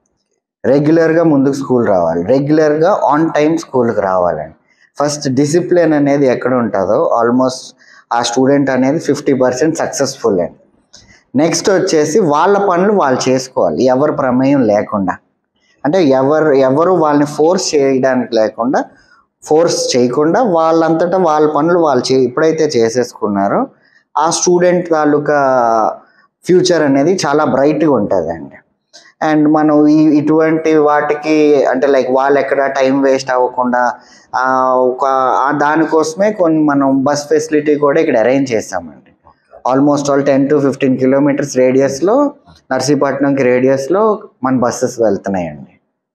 రెగ్యులర్గా ముందుకు స్కూల్ రావాలి రెగ్యులర్గా ఆన్ టైం స్కూల్కి రావాలండి ఫస్ట్ డిసిప్లిన్ అనేది ఎక్కడ ఉంటుందో ఆల్మోస్ట్ ఆ స్టూడెంట్ అనేది ఫిఫ్టీ పర్సెంట్ సక్సెస్ఫుల్ అండి నెక్స్ట్ వచ్చేసి వాళ్ళ పనులు వాళ్ళు చేసుకోవాలి ఎవరి ప్రమేయం లేకుండా అంటే ఎవరు ఎవరు వాళ్ళని ఫోర్స్ చేయడానికి లేకుండా ఫోర్స్ చేయకుండా వాళ్ళంతటా వాళ్ళ పనులు వాళ్ళు చే ఎప్పుడైతే చేసేసుకున్నారో ఆ స్టూడెంట్ తాలూకా ఫ్యూచర్ అనేది చాలా బ్రైట్గా ఉంటుందండి అండ్ మనం ఈ ఇటువంటి వాటికి అంటే లైక్ వాళ్ళు ఎక్కడ టైం వేస్ట్ అవ్వకుండా ఆ, ఒక ఆ దానికోసమే కొన్ని మనం బస్ ఫెసిలిటీ కూడా ఇక్కడ అరేంజ్ చేస్తామండి almost all ten to fifteen kilometers రేడియస్లో నర్సీపట్నంకి రేడియస్లో మన బస్సెస్ వెళ్తున్నాయండి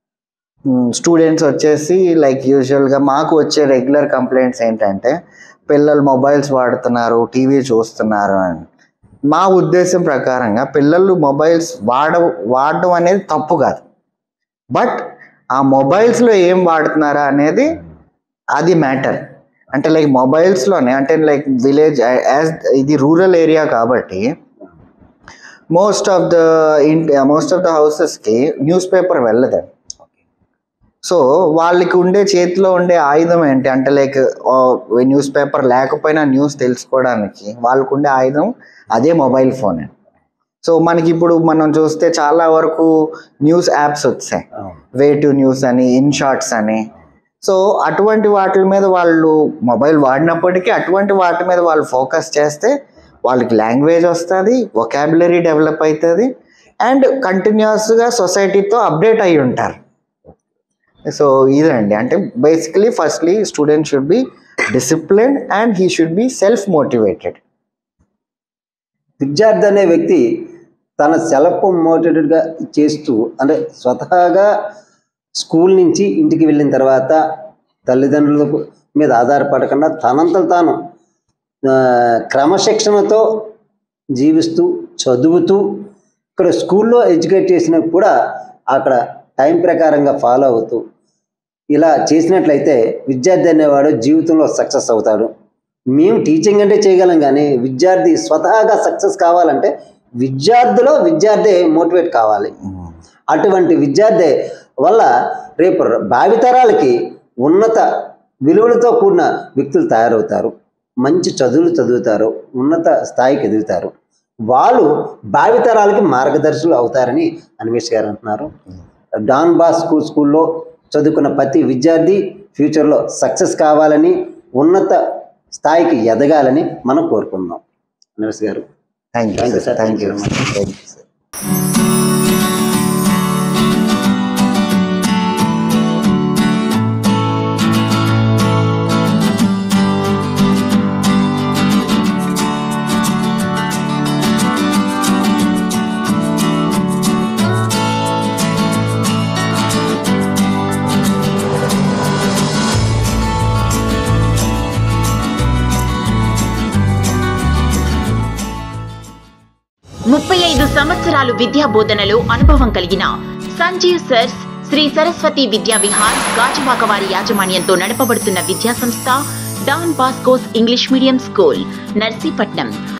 స్టూడెంట్స్ వచ్చేసి లైక్ యూజువల్గా మాకు వచ్చే రెగ్యులర్ కంప్లైంట్స్ ఏంటంటే పిల్లలు మొబైల్స్ వాడుతున్నారు టీవీ చూస్తున్నారు అని మా ఉద్దేశం ప్రకారంగా పిల్లలు మొబైల్స్ వాడ వాడడం అనేది తప్పు కాదు బట్ ఆ మొబైల్స్లో ఏం వాడుతున్నారా అనేది అది మ్యాటర్ అంటే లైక్ మొబైల్స్లోనే అంటే లైక్ విలేజ్ యాజ్ ఇది రూరల్ ఏరియా కాబట్టి మోస్ట్ ఆఫ్ ద ఇంటి మోస్ట్ ఆఫ్ ద హౌసెస్కి న్యూస్ పేపర్ వెళ్ళదండి సో వాళ్ళకి ఉండే చేతిలో ఉండే ఆయుధం ఏంటి అంటే లైక్ న్యూస్ పేపర్ లేకపోయినా న్యూస్ తెలుసుకోవడానికి వాళ్ళకు ఉండే ఆయుధం అదే మొబైల్ ఫోన్ సో మనకి ఇప్పుడు మనం చూస్తే చాలా వరకు న్యూస్ యాప్స్ వచ్చాయి వే టు న్యూస్ అని ఇన్ షార్ట్స్ అని సో అటువంటి వాటి మీద వాళ్ళు మొబైల్ వాడినప్పటికీ అటువంటి వాటి మీద వాళ్ళు ఫోకస్ చేస్తే వాళ్ళకి లాంగ్వేజ్ వస్తుంది వొకాబులరీ డెవలప్ అవుతుంది అండ్ కంటిన్యూస్గా సొసైటీతో అప్డేట్ అయి ఉంటారు సో ఇదండి అంటే basically firstly student should be discipline and he should be self motivated విద్యార్థి అనే వ్యక్తి తన సెల్ఫ్ మోటివేటెడ్గా చేస్తూ అంటే స్వతహాగా స్కూల్ నుంచి ఇంటికి వెళ్ళిన తర్వాత తల్లిదండ్రుల మీద ఆధారపడకుండా తనంతలు తాను ఆ, క్రమశిక్షణతో జీవిస్తూ చదువుతూ ఇక్కడ స్కూల్లో ఎడ్యుకేట్ చేసినా కూడా అక్కడ టైం ప్రకారంగా ఫాలో అవుతూ ఇలా చేసినట్లయితే విద్యార్థి అనేవాడు జీవితంలో సక్సెస్ అవుతాడు మేము టీచింగ్ అంటే చేయగలం కానీ విద్యార్థి స్వతహాగా సక్సెస్ కావాలంటే విద్యార్థిలో విద్యార్థి మోటివేట్ కావాలి అటువంటి విద్యార్థి వల్ల రేపు భావితరాలకి ఉన్నత విలువలతో కూడిన వ్యక్తులు తయారవుతారు మంచి చదువులు చదువుతారు ఉన్నత స్థాయికి ఎదుగుతారు వాళ్ళు భావితరాలకి మార్గదర్శులు అవుతారని అన్వేష్ గారు అంటున్నారు డాన్ బాస్కో స్కూల్లో చదువుకున్న ప్రతి విద్యార్థి ఫ్యూచర్లో సక్సెస్ కావాలని ఉన్నత స్థాయికి ఎదగాలని మనం కోరుకుందాం నర్స్ గారు thank Thank you you, sir. Sir thank you Thank you very much. Thank you sir ముప్పై ఐదు సంవత్సరాలు విద్యా బోధనలో అనుభవం కలిగిన సంజీవ్ సర్స్ శ్రీ సరస్వతి విద్యా విహార్ గాజువాక వారి యాజమాన్యంతో నడపబడుతున్న విద్యా సంస్థ Don Bosco's English medium school Narsipatnam